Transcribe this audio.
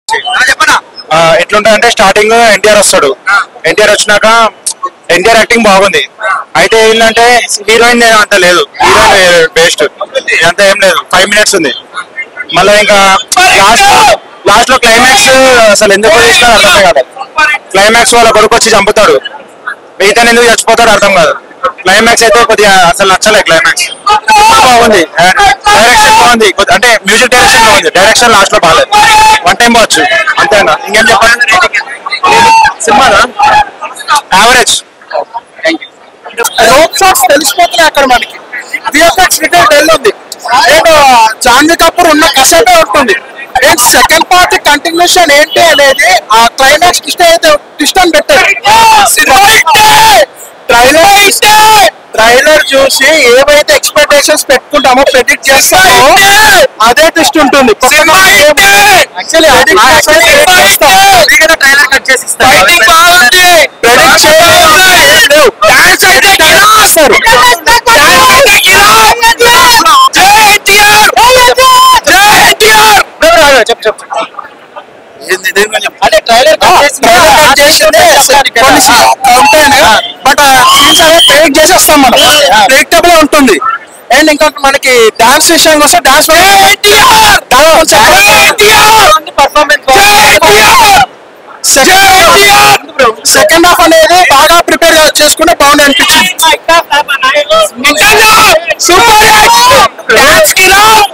గురించి చెప్పనా ఆ, ఎట్లుంటదంటే స్టార్టింగ్ ఎన్టీఆర్ వస్తాడు ఎన్టీఆర్ వచ్చినాక ఎన్టీఆర్ యాక్టింగ్ బాగుంది అయితే ఏంటంటే హీరోయిన్ అంత లేదు హీరోయిన్ బెస్ట్ అంత ఏం లేదు ఫైవ్ మినిట్స్ ఉంది మళ్ళీ ఇంకా లాస్ట్ లాస్ట్ లో క్లైమాక్స్ అసలు ఎందుకు చేసినా అర్థమే కాదు క్లైమాక్స్ వాళ్ళ కొడుకు వచ్చి చంపుతాడు మిగతా ఎందుకు చచ్చిపోతాడు అర్థం కాదు క్లైమాక్స్ అయితే కొద్దిగా అసలు నచ్చలే క్లైమాక్స్ బాగుంది డైరెక్షన్ బాగుంది కొద్ది- అంటే మ్యూజిక్ డైరెక్షన్ బాగుంది డైరెక్షన్ లాస్ట్ లో బాగాలేదు వన్ టైం పోవచ్చు అంతేనా ఇంకేం చెప్పాలి సినిమానా యావరేజ్ రోప్ షాట్స్ తెలిసిపోతున్నాయి అక్కడ మనకి విఎఫ్ఎక్స్ రిటైల్ డెల్ ఉంది నేను జాన్వీ కపూర్ ఉన్న కసేపే ఉంటుంది నేను సెకండ్ పార్ట్ కంటిన్యూషన్ ఏంటి అనేది ఆ క్లైమాక్స్ ట్విస్ట్ అయితే ట్విస్ట్ అని పెట్టారు ట్రైలర్ ట్రైలర్ చూసి ఏవైతే ఎక్స్పెక్టేషన్స్ పెట్టుకుంటామో ప్రెడిక్ట్ చేస్తామో అదే ట్విస్ట్ ఉంటుంది యాక్చువల్లీ అది ట్రైలర్ కట్ చేసి Fighting బాగుంది ప్రెడిక్ట్ చేయలేదు డాన్స్ అయితే చేస్తారు చెప్పు చెప్పు అంటే ట్రైలర్ కట్ చేసిందే కొన్ని ఉంటాయి బట్ సీన్స్ అనేది ప్రేక్ చేసేస్తాం మనం ప్రేక్టబుల్ ఉంటుంది అండ్ ఇంకా మనకి డాన్స్ విషయానికి వస్తే డాన్స్ సెకండ్ హాఫ్ అనేది బాగా ప్రిపేర్ చేసుకుంటే బాగుంది అనిపించింది సూపర్ డాన్స్ కి